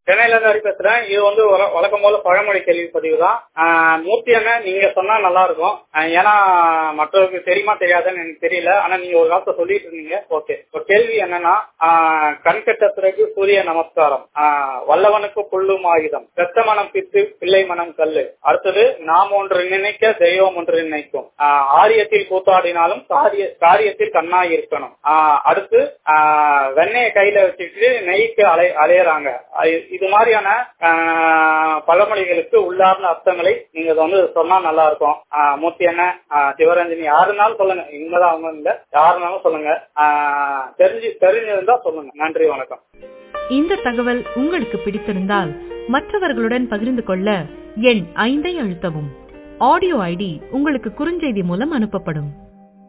சென்னையில இருந்து ஹரி பேசுறேன் இது வந்து வழ- வழக்கம் போல பழமொழி கேள்வி பதிவு தான் ஆஹ் மூர்த்தி அண்ணன் நீங்க சொன்னா நல்லா இருக்கும் ஆஹ் ஏன்னா மற்றவருக்கு தெரியுமா தெரியாதுன்னு எனக்கு தெரியல ஆனா நீங்க ஒரு காலத்தை சொல்லிட்டு இருந்தீங்க ஓகே இப்போ கேள்வி என்னன்னா ஆஹ் கண் கெட்ட பிறகு சூரிய நமஸ்காரம் ஆஹ் வல்லவனுக்கு புல்லும் ஆயுதம் பெத்த மனம் பித்து பிள்ளை மனம் கல்லு அடுத்தது நாம் ஒன்று நினைக்க தெய்வம் ஒன்று நினைக்கும் ஆஹ் ஆரியத்தில் கூத்தாடினாலும் காரிய காரியத்தில் கண்ணாய் இருக்கணும் ஆஹ் அடுத்து ஆஹ் வெண்ணெயை கையில வச்சுட்டு நெய்க்கு அலை அலையறாங்க அது- இது மாதிரியான ஆஹ் பழமொழிகளுக்கு உள்ளார்ந்த அர்த்தங்களை நீங்க இதை வந்து சொன்னா நல்லா இருக்கும் ஆஹ் மூர்த்தி என்ன சிவரஞ்சனி யாருனாலும் சொல்லுங்க இங்கதான் அவங்க இல்ல யாருனாலும் சொல்லுங்க ஆஹ் தெரிஞ்சு தெரிஞ்சிருந்தா சொல்லுங்க நன்றி வணக்கம் இந்த தகவல் உங்களுக்கு பிடித்திருந்தால் மற்றவர்களுடன் பகிர்ந்து கொள்ள எண் ஐந்தை அழுத்தவும் ஆடியோ ஐடி உங்களுக்கு குறுஞ்செய்தி மூலம் அனுப்பப்படும்